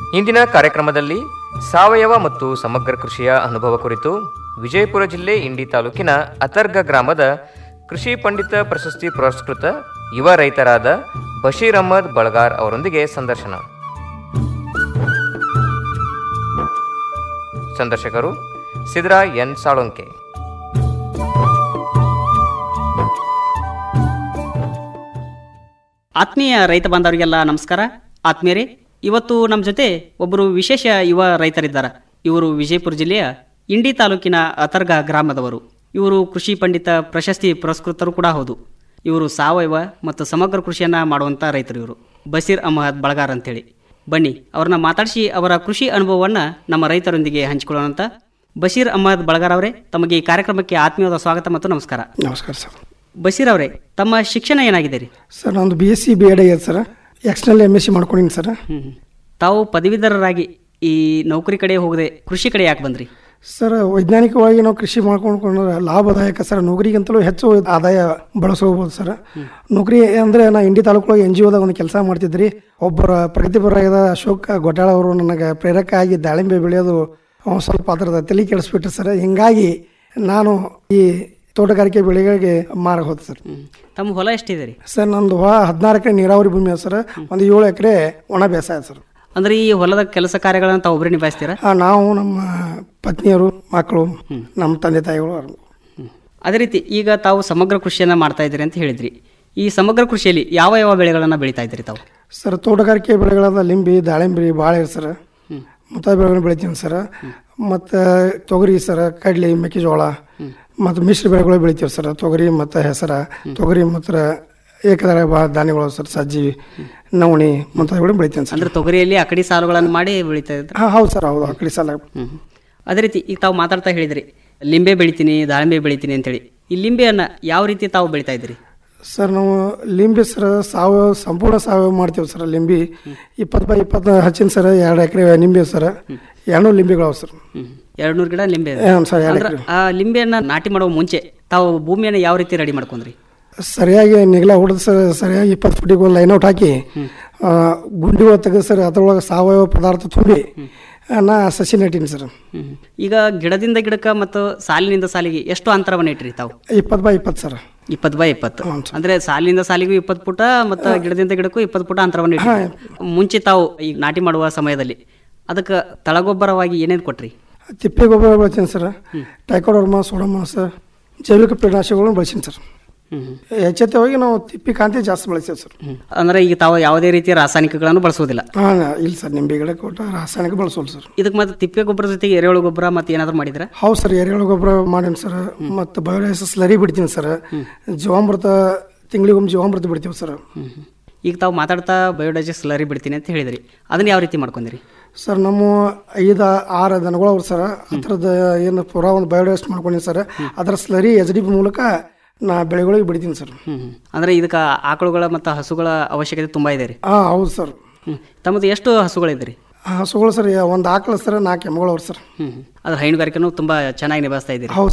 ಇಂದಿನ ಕಾರ್ಯಕ್ರಮದಲ್ಲಿ ಸಾವಯವ ಮತ್ತು ಸಮಗ್ರ ಕೃಷಿಯ ಅನುಭವ ಕುರಿತು ವಿಜಯಪುರ ಜಿಲ್ಲೆ ಇಂಡಿ ತಾಲೂಕಿನ ಅತರ್ಗ ಗ್ರಾಮದ ಕೃಷಿ ಪಂಡಿತ ಪ್ರಶಸ್ತಿ ಪುರಸ್ಕೃತ ಯುವ ರೈತರಾದ ಬಶೀರ್ ಅಹಮದ್ ಬಳಗಾರ್ ಅವರೊಂದಿಗೆ ಸಂದರ್ಶನ ಸಂದರ್ಶಕರು ಸಿದ್ರಾ ಎನ್ ಸಾಳೊಂಕೆ ಆತ್ಮೀಯ ರೈತ ಬಾಂಧವರಿಗೆಲ್ಲ ನಮಸ್ಕಾರ ಆತ್ಮೀಯರೇ ಇವತ್ತು ನಮ್ಮ ಜೊತೆ ಒಬ್ಬರು ವಿಶೇಷ ಯುವ ರೈತರಿದ್ದಾರೆ ಇವರು ವಿಜಯಪುರ ಜಿಲ್ಲೆಯ ಇಂಡಿ ತಾಲೂಕಿನ ಅತರ್ಗ ಗ್ರಾಮದವರು ಇವರು ಕೃಷಿ ಪಂಡಿತ ಪ್ರಶಸ್ತಿ ಪುರಸ್ಕೃತರು ಕೂಡ ಹೌದು ಇವರು ಸಾವಯವ ಮತ್ತು ಸಮಗ್ರ ಕೃಷಿಯನ್ನ ಮಾಡುವಂಥ ರೈತರು ಇವರು ಬಸೀರ್ ಅಹಮದ್ ಬಳಗಾರ್ ಅಂತೇಳಿ ಬನ್ನಿ ಅವ್ರನ್ನ ಮಾತಾಡಿಸಿ ಅವರ ಕೃಷಿ ಅನುಭವವನ್ನು ನಮ್ಮ ರೈತರೊಂದಿಗೆ ಹಂಚಿಕೊಳ್ಳೋಣಂತ ಬಶೀರ್ ಅಹಮದ್ ಬಳಗಾರ್ ಅವರೇ ತಮಗೆ ಈ ಕಾರ್ಯಕ್ರಮಕ್ಕೆ ಆತ್ಮೀಯವಾದ ಸ್ವಾಗತ ಮತ್ತು ನಮಸ್ಕಾರ ನಮಸ್ಕಾರ ಸರ್ ಬಶೀರ್ ಅವರೇ ತಮ್ಮ ಶಿಕ್ಷಣ ಏನಾಗಿದೆ ರೀ ಸರ್ ನಂದು B S C B Ed ಆಗ್ಯದ sir external M S C ಮಾಡ್ಕೊಂಡಿನಿ ಸರ್ ಹ್ಮ್. ತಾವು ಪದವೀಧರರಾಗಿ ಈ ನೌಕರಿ ಕಡೆ ಹೋಗದೆ ಕೃಷಿ ಕಡೆ ಯಾಕೆ ಬಂದ್ರಿ ಸರ್ ವೈಜ್ಞಾನಿಕವಾಗಿ ನಾವು ಕೃಷಿ ಮಾಡ್ಕೊಂಡ್ಕೊಂಡ್ರೆ ಲಾಭದಾಯಕ ಸರ್ ನೌಕರಿಗಿಂತಲೂ ಹೆಚ್ಚು ಆದಾಯ ಬಳಸ್ಕೋಬೋದು ಸರ್ ನೌಕರಿ ಅಂದರೆ ನಾ ಇಂಡಿ ತಾಲೂಕೊಳಗೆ ಎನ್ ಜಿ ಒದಾಗ ಒಂದು ಕೆಲಸ ಮಾಡ್ತಿದ್ರಿ ಒಬ್ಬರ ಪ್ರಗತಿಪರಾದ ಅಶೋಕ್ ಗೊಡ್ಡಾಳ ಅವರು ನನಗೆ ಪ್ರೇರಕ ಆಗಿ ದಾಳಿಂಬೆ ಬೆಳೆಯೋದು ಅವ್ನು ಸ್ವಲ್ಪ ಅದರದ ತಲೆ ಕೆಡಿಸ್ಬಿಟ್ರು ಸರ್ ಹಿಂಗಾಗಿ ನಾನು ಈ ತೋಟಗಾರಿಕೆ ಬೆಳೆಗಳಿಗೆ ಮಾರ ಹೋದೆ ಸರ್ ಹ್ಮ್. ತಮ್ಮ ಹೊಲ ಎಷ್ಟಿದೆ ರೀ ಸರ್ ನಂದು ಹೊಲ ಹದಿನಾರು ಎಕರೆ ನೀರಾವರಿ ಭೂಮಿ ಅದ ಸರ್ ಒಂದು ಏಳು ಎಕರೆ ಒಣ ಬೇಸಾಯ ಸರ್ ಅಂದ್ರೆ ಈ ಹೊಲದ ಕೆಲಸ ಕಾರ್ಯಗಳನ್ನ ತಾವು ಒಬ್ಬರೇ ನಿಭಾಯಿಸ್ತೀರಾ ಆ, ನಾವು ನಮ್ಮ ಪತ್ನಿಯರು ಮಕ್ಕಳು ನಮ್ಮ ತಂದೆ ತಾಯಿಗಳು ಹ್ಮ್. ಅದೇ ರೀತಿ ಈಗ ತಾವು ಸಮಗ್ರ ಕೃಷಿಯನ್ನ ಮಾಡ್ತಾ ಇದ್ದೀರಿ ಅಂತ ಹೇಳಿದ್ರಿ ಈ ಸಮಗ್ರ ಕೃಷಿಯಲ್ಲಿ ಯಾವ ಯಾವ ಬೆಳೆಗಳನ್ನ ಬೆಳೀತಾ ಇದ್ದೀರಿ ತಾವು ಸರ್ ತೋಟಗಾರಿಕೆ ಬೆಳೆಗಳಾದ ಲಿಂಬಿ ದಾಳಿಂಬಿ ಬಾಳೆ ಸರ್ ಮತ್ತು ಬೆಳೆಗಳನ್ನ ಬೆಳಿತೀನಿ ಸರ್ ಮತ್ತು ತೊಗರಿ ಸರ್ ಕಡ್ಲಿ ಮೆಕ್ಕೆಜೋಳ ಮತ್ತು ಮಿಶ್ರ ಬೆಳೆಗಳು ಬೆಳಿತೀವಿ ಸರ್ ತೊಗರಿ ಮತ್ತು ಹೆಸರ ತೊಗರಿ ಮತ್ತು ಏಕದಳ ಬಾ ಧಾನ್ಯಗಳು ಸರ್ ಸಜ್ಜಿ ನವಣಿ ಮುಂತಾದವುಗಳನ್ನ ಬೆಳಿತೀನಿ ಸರ್ ಅಂದ್ರೆ ತೊಗರಿಯಲ್ಲಿ ಅಕಡಿ ಸಾಲುಗಳನ್ನು ಮಾಡಿ ಬೆಳೀತಾ ಇದ್ರು ಹಾಂ ಹೌದು ಸರ್ ಹೌದು ಅಕ್ಕಡಿ ಸಾಲ ಹ್ಮ್. ಅದೇ ರೀತಿ ಈಗ ತಾವು ಮಾತಾಡ್ತಾ ಹೇಳಿದ್ರಿ ಲಿಂಬೆ ಬೆಳಿತೀನಿ ದಾಳಿಂಬೆ ಬೆಳಿತೀನಿ ಅಂತೇಳಿ ಈ ಲಿಂಬೆಯನ್ನ ಯಾವ ರೀತಿ ತಾವು ಬೆಳಿತಾ ಇದ್ರಿ ಸರ್ ನಾವು ಲಿಂಬಿ ಸರ್ ಸಾವಯವ ಸಂಪೂರ್ಣ ಸಾವಯವ ಮಾಡ್ತೀವಿ ಸರ್ ಲಿಂಬಿ ಇಪ್ಪತ್ತು ಬೈ ಇಪ್ಪತ್ತು ಹಚ್ಚಿನ ಸರ್ ಎರಡು ಎಕರೆ ನಿಂಬೆ ಸರ್ ಎರಡು ಲಿಂಬಿಗಳವ ಸರ್ ಎರಡು ನೂರು ಗಿಡ ಲಿಂಬೆ ಇದೆ. ಹ್ಞೂ ಸರ್ ಎರಡು ಅಂದ್ರೆ ಆ ಲಿಂಬೆಯನ್ನ ನಾಟಿ ಮಾಡುವ ಮುಂಚೆ ತಾವು ಭೂಮಿಯನ್ನ ಯಾವ ರೀತಿ ರೆಡಿ ಮಾಡ್ಕೊಂಡ್ರಿ ಸರಿಯಾಗಿ ನಿಗಲ ಹೊಡೆದು ಸರ್ ಸರಿಯಾಗಿ ಇಪ್ಪತ್ತು ಫುಟಿಗೆ ಒಂದು ಲೈನ್ ಔಟ್ ಹಾಕಿ ಆ, ಗುಂಡಿ ಒಳಗೆ ತೆಗೆದು ಸರ್ ಅದ್ರೊಳಗೆ ಸಾವಯವ ಪದಾರ್ಥ ತುಂಬಿ ಆ, ನಾ ಸಸಿ ನೆಟ್ಟೀನಿ ಸರ್ ಹ್ಮ್. ಈಗ ಗಿಡದಿಂದ ಗಿಡಕ್ಕ ಮತ್ತು ಸಾಲಿನಿಂದ ಸಾಲಿಗೆ ಎಷ್ಟು ಅಂತರವನ್ನು ಇಟ್ರಿ ತಾವು ಇಪ್ಪತ್ತು ಬೈ ಇಪ್ಪತ್ತು ಸರ್ ಇಪ್ಪತ್ತು ಬೈ ಇಪ್ಪತ್ತು ಅಂದ್ರೆ ಸಾಲಿನಿಂದ ಸಾಲಿಗೂ ಇಪ್ಪತ್ತು ಪುಟ ಮತ್ತು ಗಿಡದಿಂದ ಗಿಡಕ್ಕೂ ಇಪ್ಪತ್ತು ಪುಟ ಅಂತರವನ್ನು ಇಟ್ರಿ ಮುಂಚೆ ತಾವು ಈಗ ನಾಟಿ ಮಾಡುವ ಸಮಯದಲ್ಲಿ ಅದಕ್ಕೆ ತಳಗೊಬ್ಬರವಾಗಿ ಏನೇನು ಕೊಟ್ರಿ ತಿಪ್ಪೆ ಗೊಬ್ಬರ ಬಳಸ್ತೀನಿ ಸರ್ ಟೈಕೋಡರ್ಮ ಸೋಡಮಾಸ ಜೈವಿಕ ಕೀಟನಾಶಕಗಳನ್ನು ಬಳಸ್ತೀನಿ ಸರ್ ಎಚ್ಚೆತ್ತವಾಗಿ ನಾವು ತಿಪ್ಪಿ ಕಾಂತಿ ಜಾಸ್ತಿ ಬಳಸ್ತೀವಿ ಸರ್ ಅಂದ್ರೆ ಈಗ ತಾವು ಯಾವುದೇ ರೀತಿಯ ರಾಸಾಯನಿಕಗಳನ್ನು ಬಳಸುವುದಿಲ್ಲ ಹಾಂ ಇಲ್ಲ ಸರ್ ನಿಂಬೆ ಗಿಡಕ್ಕೆ ಕೊಟ್ಟು ರಾಸಾಯನಿಕ ಬಳಸೋಲ್ಲ ಸರ್ ಇದಕ್ಕೆ ಮತ್ತೆ ತಿಪ್ಪೆ ಗೊಬ್ಬರ ಜೊತೆಗೆ ಎರೆಹುಳು ಗೊಬ್ಬರ ಮತ್ತೆ ಏನಾದರೂ ಮಾಡಿದ್ರೆ ಹೌದು ಸರ್ ಎರೆಹುಳು ಗೊಬ್ಬರ ಮಾಡೀನಿ ಸರ್ ಮತ್ತು ಬಯೋಡೈಸ್ ಸ್ಲರಿ ಬಿಡ್ತೀನಿ ಸರ್ ಜೀವಾಮೃತ ತಿಂಗಳಿಗೊಮ್ಮೆ ಜೀವಾಮೃತ ಬಿಡ್ತೀವಿ ಸರ್ ಈಗ ತಾವು ಮಾತಾಡ್ತಾ ಬಯೋಡೈಜೆಸ್ಟ್ ಸ್ಲರಿ ಬಿಡ್ತೀನಿ ಅಂತ ಹೇಳಿದ್ರಿ ಅದನ್ನ ಯಾವ ರೀತಿ ಮಾಡ್ಕೊಂಡ್ರಿ ಸರ್ ನಮ್ಮ ಐದು ಆರು ದನಗಳು ಅವ್ರು ಸರ್ ಅದರದ್ದು ಏನು ಪೂರಾ ಒಂದು ಬಯೋಡೈಸ್ಟ್ ಮಾಡ್ಕೊಂಡಿನಿ ಸರ್ ಅದರ ಸ್ಲರಿ ಎಚ್ ಡಿ ಮೂಲಕ ನಾ ಬೆಳೆಗಳಿಗೆ ಬಿಡ್ತೀನಿ ಸರ್ ಹ್ಮ್ ಅಂದ್ರೆ ಇದಕ್ಕೆ ಆಕಳುಗಳ ಮತ್ತು ಹಸುಗಳ ಅವಶ್ಯಕತೆ ತುಂಬಾ ಇದೆ ರೀ ಹಾಂ ಹೌದು ಸರ್ ಹ್ಮ್ ತಮ್ಮದು ಎಷ್ಟು ಹಸುಗಳಿದೆ ರೀ ಹಸುಗಳು ಸರ್ ಒಂದು ಆಕಳ ಸರ್ ನಾಲ್ಕು ಎಮ್ಮೆಗಳು ಅವ್ರು ಸರ್ ಹ್ಮ್ ಅದ್ರ ಹೈನುಗಾರಿಕೆನೂ ತುಂಬಾ ಚೆನ್ನಾಗಿ ನಿಭಾಯಿಸ್ತಾ ಇದ್ದೀರಿ ಹೌದು